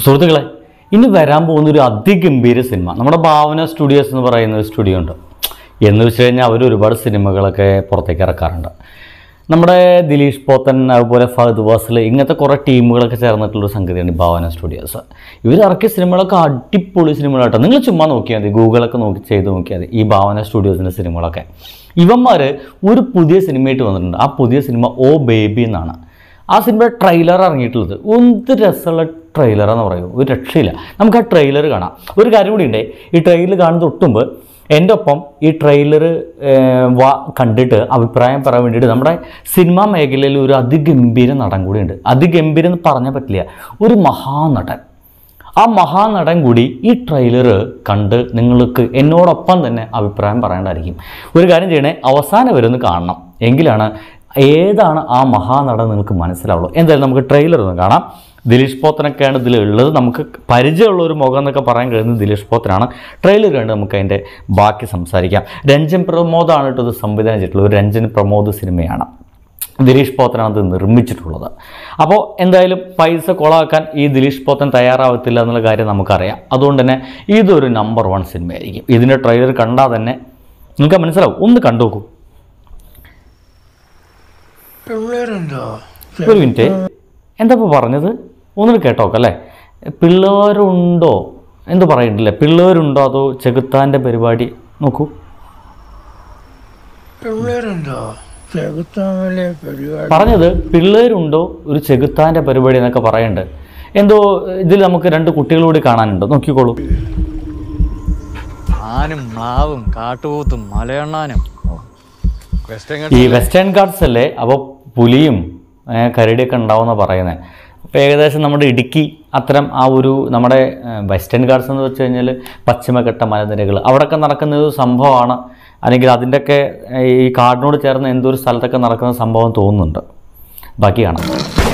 സുഹൃത്തുക്കളെ ഇനി വരാൻ പോകുന്ന ഒരു അതിഗംഭീര സിനിമ നമ്മുടെ ഭാവന സ്റ്റുഡിയോസ് എന്ന് പറയുന്ന ഒരു സ്റ്റുഡിയോ ഉണ്ട് എന്ന് വെച്ച് കഴിഞ്ഞാൽ അവർ ഒരുപാട് സിനിമകളൊക്കെ പുറത്തേക്ക് ഇറക്കാറുണ്ട് നമ്മുടെ ദിലീഷ് പോത്തൻ അതുപോലെ ഫഹദ് വാസിൽ ഇങ്ങനത്തെ കുറേ ടീമുകളൊക്കെ ചേർന്നിട്ടുള്ളൊരു സംഗതിയാണ് ഈ ഭാവന സ്റ്റുഡിയോസ് ഇവർ ഇറക്കിയ സിനിമകളൊക്കെ അടിപൊളി സിനിമകളാട്ടോ നിങ്ങൾ ചുമ്മാ നോക്കിയാൽ മതി ഗൂഗിളൊക്കെ നോക്കി ചെയ്ത് നോക്കിയാൽ മതി ഈ ഭാവന സ്റ്റുഡിയോസിൻ്റെ സിനിമകളൊക്കെ ഇവന്മാർ ഒരു പുതിയ സിനിമയായിട്ട് വന്നിട്ടുണ്ട് ആ പുതിയ സിനിമ ഓ ബേബി എന്നാണ് ആ സിനിമയുടെ ട്രെയിലർ ഇറങ്ങിയിട്ടുള്ളത് എന്ത് രസമുള്ള ട്രെയിലറാന്ന് പറയൂ ഒരു രക്ഷയില്ല നമുക്ക് ആ ട്രെയിലർ കാണാം ഒരു കാര്യം കൂടി ഉണ്ട് ഈ ട്രെയിലർ കാണുന്ന തൊട്ടുമ്പ് എൻ്റെ ഒപ്പം ഈ ട്രെയിലർ വാ കണ്ടിട്ട് അഭിപ്രായം പറയാൻ വേണ്ടിയിട്ട് നമ്മുടെ സിനിമാ മേഖലയിൽ ഒരു അതിഗംഭീര നടൻ കൂടിയുണ്ട് അതിഗംഭീരം എന്ന് പറഞ്ഞാൽ പറ്റില്ല ഒരു മഹാനടൻ ആ മഹാനടൻ കൂടി ഈ ട്രെയിലർ കണ്ട് നിങ്ങൾക്ക് എന്നോടൊപ്പം തന്നെ അഭിപ്രായം പറയേണ്ടതായിരിക്കും ഒരു കാര്യം ചെയ്യണേ അവസാനം വരെ ഒന്ന് കാണണം എങ്കിലാണ് ഏതാണ് ആ മഹാനടൻ നിങ്ങൾക്ക് മനസ്സിലാവുള്ളൂ എന്തായാലും നമുക്ക് ട്രെയിലർ ഒന്ന് കാണാം ദിലീഷ് പോത്തനൊക്കെയാണ് ഇതിൽ ഉള്ളത് നമുക്ക് പരിചയമുള്ള ഒരു മുഖം എന്നൊക്കെ പറയാൻ കഴിയുന്നത് ദിലീഷ് പോത്തനാണ് ട്രെയിലർ കണ്ട് നമുക്ക് അതിൻ്റെ ബാക്കി സംസാരിക്കാം രഞ്ജൻ പ്രമോദാണ് കേട്ടോ ഇത് സംവിധാനം ചെയ്തിട്ടുള്ളത് ഒരു രഞ്ജൻ പ്രമോദ് സിനിമയാണ് ദിലീഷ് പോത്തനാണ് ഇത് നിർമ്മിച്ചിട്ടുള്ളത് അപ്പോൾ എന്തായാലും പൈസ കൊളാക്കാൻ ഈ ദിലീഷ് പോത്തൻ തയ്യാറാവത്തില്ല എന്നുള്ള കാര്യം നമുക്കറിയാം അതുകൊണ്ട് തന്നെ ഇതൊരു നമ്പർ വൺ സിനിമയായിരിക്കും ഇതിൻ്റെ ട്രെയിലർ കണ്ടാൽ തന്നെ നിങ്ങൾക്ക് മനസ്സിലാവും ഒന്ന് കണ്ടു നോക്കൂ പിള്ളേരുണ്ടോ ഒരു മിനിറ്റ് എന്താ ഇപ്പോൾ പറഞ്ഞത് ഒന്നുകൂടി കേട്ടോക്കെ അല്ലേ പിള്ളേരുണ്ടോ എന്ത് പറയുന്നില്ലേ പിള്ളേരുണ്ടോ അതോ ചെകുത്താൻ്റെ പരിപാടി നോക്കൂ പിള്ളേരുണ്ടോ ചെകുത്താമലെ പരിപാടി പറഞ്ഞത് പിള്ളേരുണ്ടോ ഒരു ചെകുത്താൻ്റെ പരിപാടി എന്നൊക്കെ പറയുന്നുണ്ട് എന്തോ ഇതിൽ നമുക്ക് രണ്ട് കുട്ടികൾ കൂടി കാണാനുണ്ട് നോക്കിക്കോളൂ ആനും മാവും കാട്ടുപോത്തും മലയണ്ണാനും ഓ, വെസ്റ്റേൺ ഈ വെസ്റ്റേൺ ഗാർഡ്സ് അല്ലേ അപ്പോൾ പുലിയും ഏ, കരടിയൊക്കെ ഉണ്ടാവുമെന്ന് പറയുന്നത് അപ്പോൾ ഏകദേശം നമ്മുടെ ഇടുക്കി അത്തരം ആ ഒരു നമ്മുടെ ഏ, വെസ്റ്റേൺ ഗാർഡ്സ് എന്ന് വെച്ച് കഴിഞ്ഞാൽ പശ്ചിമഘട്ട മലനിരകൾ അവിടെയൊക്കെ നടക്കുന്ന ഒരു സംഭവമാണ് അല്ലെങ്കിൽ അതിൻ്റെയൊക്കെ ഏ, ഈ കാടിനോട് ചേർന്ന് എന്തോ ഒരു സ്ഥലത്തൊക്കെ നടക്കുന്ന സംഭവം തോന്നുന്നുണ്ട് ബാക്കി കാണാം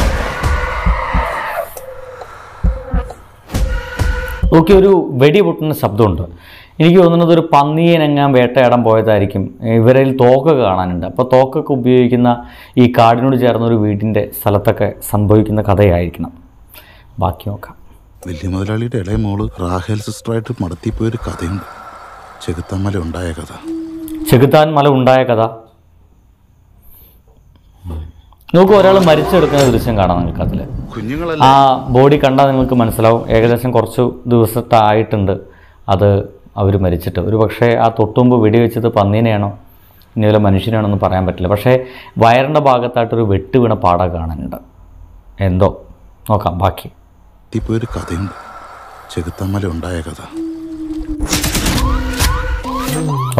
ഓക്കെ ഒരു വെടി പൊട്ടുന്ന ശബ്ദമുണ്ട് എനിക്ക് തോന്നുന്നത് ഒരു പന്നിയനെങ്ങാൻ വേട്ടയാടാൻ പോയതായിരിക്കും ഇവരിൽ തോക്കൊക്കെ കാണാനുണ്ട് അപ്പോൾ തോക്കൊക്കെ ഉപയോഗിക്കുന്ന ഈ കാടിനോട് ചേർന്ന ഒരു വീടിൻ്റെ സ്ഥലത്തൊക്കെ സംഭവിക്കുന്ന കഥയായിരിക്കണം ബാക്കി നോക്കാം വലിയ മുതലാളിയുടെ ഇളയ മോള് റാഹേൽ സിസ്റ്ററായിട്ട് മടത്തിപ്പോയൊരു കഥയുണ്ട് ചെകുത്തമ്മല ഉണ്ടായ കഥ ചെകുത്താൻ മല ഉണ്ടായ കഥ നോക്കൂ ഒരാൾ മരിച്ചെടുക്കുന്ന ദൃശ്യം കാണാം നിങ്ങൾക്ക് അതിൽ കുഞ്ഞുങ്ങളല്ല ആ ബോഡി കണ്ടാൽ നിങ്ങൾക്ക് മനസ്സിലാവും ഏകദേശം കുറച്ച് ദിവസത്തെ ആയിട്ടുണ്ട് അത് അവർ മരിച്ചിട്ട് ഒരു പക്ഷേ ആ തൊട്ടുമുമ്പ് വെടിവെച്ചത് പന്നീനെയാണോ ഇനി വല്ല മനുഷ്യനാണോ എന്ന് പറയാൻ പറ്റില്ല പക്ഷേ വയറിൻ്റെ ഭാഗത്തായിട്ടൊരു വെട്ട് വീണ പാട കാണാനുണ്ട് എന്തോ നോക്കാം ബാക്കി മടത്തിപ്പോയൊരു കഥയുണ്ട് ചെകുത്തമ്മല ഉണ്ടായ കഥ ഓ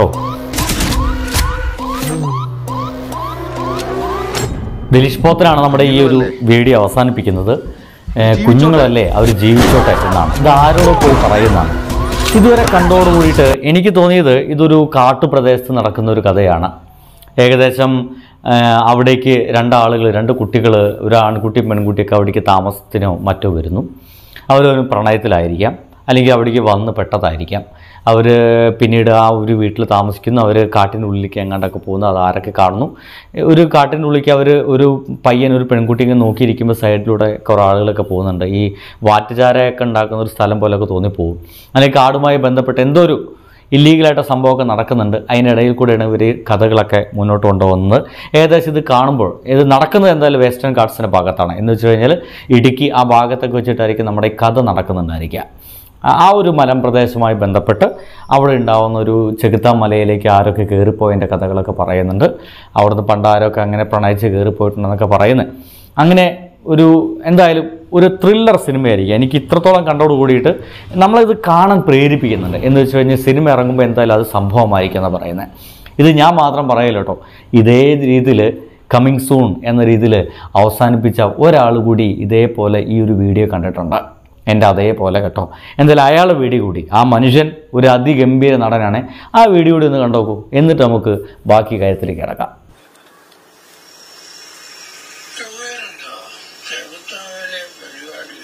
ദിലീഷ് പോത്തനാണ് നമ്മുടെ ഈ ഒരു വീഡിയോ അവസാനിപ്പിക്കുന്നത് ഏ, കുഞ്ഞുങ്ങളല്ലേ അവർ ജീവിച്ചോട്ടെ എന്നാണ് ഇത് ആരോട് പോയി പറയുന്നതാണ് ഇതുവരെ കണ്ടോട് കൂടിയിട്ട് എനിക്ക് തോന്നിയത് ഇതൊരു കാട്ടുപ്രദേശത്ത് നടക്കുന്ന ഒരു കഥയാണ് ഏകദേശം ആ, അവിടേക്ക് രണ്ടാളുകൾ രണ്ട് കുട്ടികൾ ഒരു ആൺകുട്ടിയും പെൺകുട്ടിയൊക്കെ അവിടേക്ക് താമസത്തിനോ മറ്റോ വരുന്നു അവരൊരു പ്രണയത്തിലായിരിക്കാം അല്ലെങ്കിൽ അവിടേക്ക് വന്ന് പെട്ടതായിരിക്കാം അവർ പിന്നീട് ആ ഒരു വീട്ടിൽ താമസിക്കുന്നു അവർ കാട്ടിനുള്ളിലേക്ക് എങ്ങാണ്ടൊക്കെ പോകുന്നു അത് ആരൊക്കെ കാണുന്നു ഒരു കാട്ടിനുള്ളിലേക്ക് അവർ ഒരു പയ്യൻ ഒരു പെൺകുട്ടിയെ നോക്കിയിരിക്കുമ്പോൾ സൈഡിലൂടെ കുറേ ആളുകളൊക്കെ പോകുന്നുണ്ട് ഈ വാറ്റുചാരയൊക്കെ ഉണ്ടാക്കുന്ന ഒരു സ്ഥലം പോലെയൊക്കെ തോന്നിപ്പോകും അല്ലെങ്കിൽ കാടുമായി ബന്ധപ്പെട്ട് എന്തോ ഒരു ഇല്ലീഗലായിട്ട് സംഭവമൊക്കെ നടക്കുന്നുണ്ട് അതിനിടയിൽ കൂടെയാണ് ഇവർ കഥകളൊക്കെ മുന്നോട്ട് കൊണ്ടുപോകുന്നത് ഏകദേശം ഇത് കാണുമ്പോൾ ഇത് നടക്കുന്നത് എന്തായാലും വെസ്റ്റേൺ ഗാർഡ്സിൻ്റെ ഭാഗത്താണ് എന്ന് വെച്ച് കഴിഞ്ഞാൽ ഇടുക്കി ആ ഭാഗത്തൊക്കെ വെച്ചിട്ടായിരിക്കും നമ്മുടെ ഈ കഥ നടക്കുന്നുണ്ടായിരിക്കുക ആ- ആ ഒരു മലമ്പ്രദേശവുമായി ബന്ധപ്പെട്ട് അവിടെ ഉണ്ടാവുന്ന ഒരു ചെകുത്താൻ മലയിലേക്ക് ആരൊക്കെ കയറിപ്പോയതിൻ്റെ കഥകളൊക്കെ പറയുന്നുണ്ട് അവിടുന്ന് പണ്ട് ആരൊക്കെ അങ്ങനെ പ്രണയിച്ച് കയറിപ്പോയിട്ടുണ്ടെന്നൊക്കെ പറയുന്നത് അങ്ങനെ ഒരു എന്തായാലും ഒരു ത്രില്ലർ സിനിമയായിരിക്കും എനിക്ക് ഇത്രത്തോളം കണ്ടോട് കൂടിയിട്ട് നമ്മളിത് കാണാൻ പ്രേരിപ്പിക്കുന്നുണ്ട് എന്ന് വെച്ച് കഴിഞ്ഞാൽ സിനിമ ഇറങ്ങുമ്പോൾ എന്തായാലും അത് സംഭവമായിരിക്കും എന്നാണ് പറയുന്നത് ഇത് ഞാൻ മാത്രം പറയില്ല കേട്ടോ ഇതേ രീതിയിൽ കമ്മിങ് സൂൺ എന്ന രീതിയിൽ അവസാനിപ്പിച്ച ഒരാൾ കൂടി ഇതേപോലെ ഈ ഒരു വീഡിയോ കണ്ടിട്ടുണ്ട് എൻ്റെ അതേപോലെ കേട്ടോ എന്തായാലും അയാളെ വീഡിയോ കൂടി ആ മനുഷ്യൻ ഒരു അതിഗംഭീര നടനാണ് ആ വീഡിയോ കൂടി ഒന്ന് കണ്ടോക്കൂ എന്നിട്ട് നമുക്ക് ബാക്കി കാര്യത്തിലേക്ക് കിടക്കാം പിള്ളേരുണ്ടോ ചെകുത്താമലെ പരിപാടി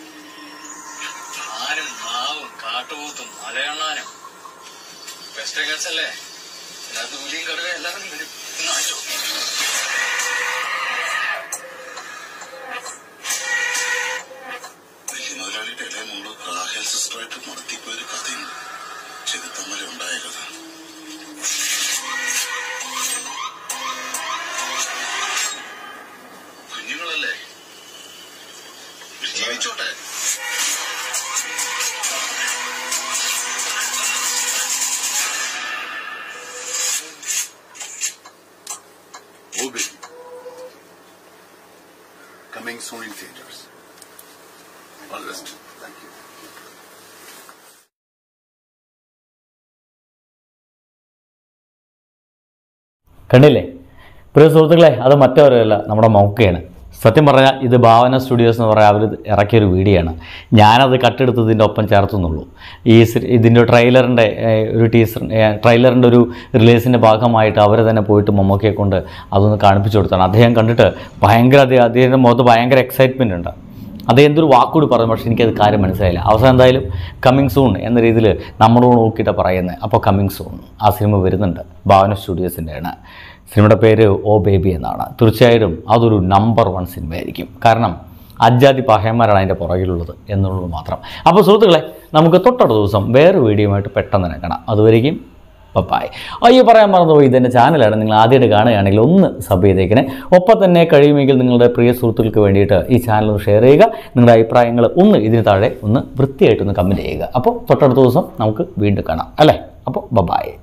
ആനും മാവും കാട്ടുപോത്തും മലയണ്ണാനും വെസ്റ്റേൺ ഗാർഡ്സ് അല്ലേ ഇതിനകത്ത് പുലിയും കടുവ എല്ലാവരും വരും നാശം വലിയ മുതലാളിയുടെ ഇളയ റാഹേൽ സിസ്റ്ററായിട്ട് നടത്തിപ്പോയൊരു കഥയുണ്ട് ചെകുത്തമ്മല ഉണ്ടായ കഥ കുഞ്ഞുങ്ങളല്ലേ ഇവര് ജീവിച്ചോട്ടെ Oh, baby. Coming soon in theaters. All the best. Thank you. കണ്ടില്ലേ പ്രിയ സുഹൃത്തുക്കളെ അത് മറ്റവരല്ല നമ്മുടെ മൗക്കയാണ് സത്യം പറഞ്ഞാൽ ഇത് ഭാവന സ്റ്റുഡിയോസ് എന്ന് പറയാൻ അവർ ഇറക്കിയൊരു വീഡിയോ ആണ് ഞാനത് കട്ടെടുത്ത് ഇതിൻ്റെ ഒപ്പം ചേർത്തുന്നുള്ളൂ ഈ സി- ഇതിൻ്റെ ട്രെയിലറിൻ്റെ ഒരു ടീസർ ട്രെയിലറിൻ്റെ ഒരു റിലീസിൻ്റെ ഭാഗമായിട്ട് അവർ തന്നെ പോയിട്ട് മമ്മൂക്കയെ കൊണ്ട് അതൊന്ന് കാണിപ്പിച്ചു കൊടുത്താണ് അദ്ദേഹം കണ്ടിട്ട് ഭയങ്കര അദ്ദേഹം അദ്ദേഹത്തിൻ്റെ മുഖത്ത് ഭയങ്കര എക്സൈറ്റ്മെൻ്റ് ഉണ്ട് അദ്ദേഹം എന്തൊരു വാക്കുകൂടി പറഞ്ഞു പക്ഷേ എനിക്കത് കാര്യം മനസ്സിലായില്ല അവസാനം എന്തായാലും കമ്മിങ് സൂൺ എന്ന രീതിയിൽ നമ്മളോട് നോക്കിയിട്ട് പറയുന്നത് അപ്പോൾ കമ്മിങ് സൂൺ ആ സിനിമ വരുന്നുണ്ട് ഭാവന സ്റ്റുഡിയോസിൻ്റെയാണ് സിനിമയുടെ പേര് ഓ ബേബി എന്നാണ് തീർച്ചയായിട്ടും അതൊരു നമ്പർ വൺ സിനിമയായിരിക്കും കാരണം അജാതി പഹയന്മാരാണ് അതിൻ്റെ പുറകിലുള്ളത് എന്നുള്ളത് മാത്രം അപ്പോൾ സുഹൃത്തുക്കളെ നമുക്ക് തൊട്ടടുത്ത ദിവസം വേറെ വീഡിയോയുമായിട്ട് പെട്ടെന്ന് തന്നെ കാണാം അതുവരെയും ബൈ അയ്യോ പറയാൻ മറന്നുപോയി ഇതെൻ്റെ ചാനലാണ് നിങ്ങൾ ആദ്യമായിട്ട് കാണുകയാണെങ്കിൽ ഒന്ന് സബ് ചെയ്തേക്കണേ ഒപ്പം തന്നെ കഴിയുമെങ്കിൽ നിങ്ങളുടെ പ്രിയ സുഹൃത്തുക്കൾക്ക് വേണ്ടിയിട്ട് ഈ ചാനൽ ഒന്ന് ഷെയർ ചെയ്യുക നിങ്ങളുടെ അഭിപ്രായങ്ങൾ ഒന്ന് ഇതിന് താഴെ ഒന്ന് വൃത്തിയായിട്ടൊന്ന് കമൻറ്റ് ചെയ്യുക അപ്പോൾ തൊട്ടടുത്ത ദിവസം നമുക്ക് വീണ്ടും കാണാം അല്ലേ അപ്പോൾ ബൈ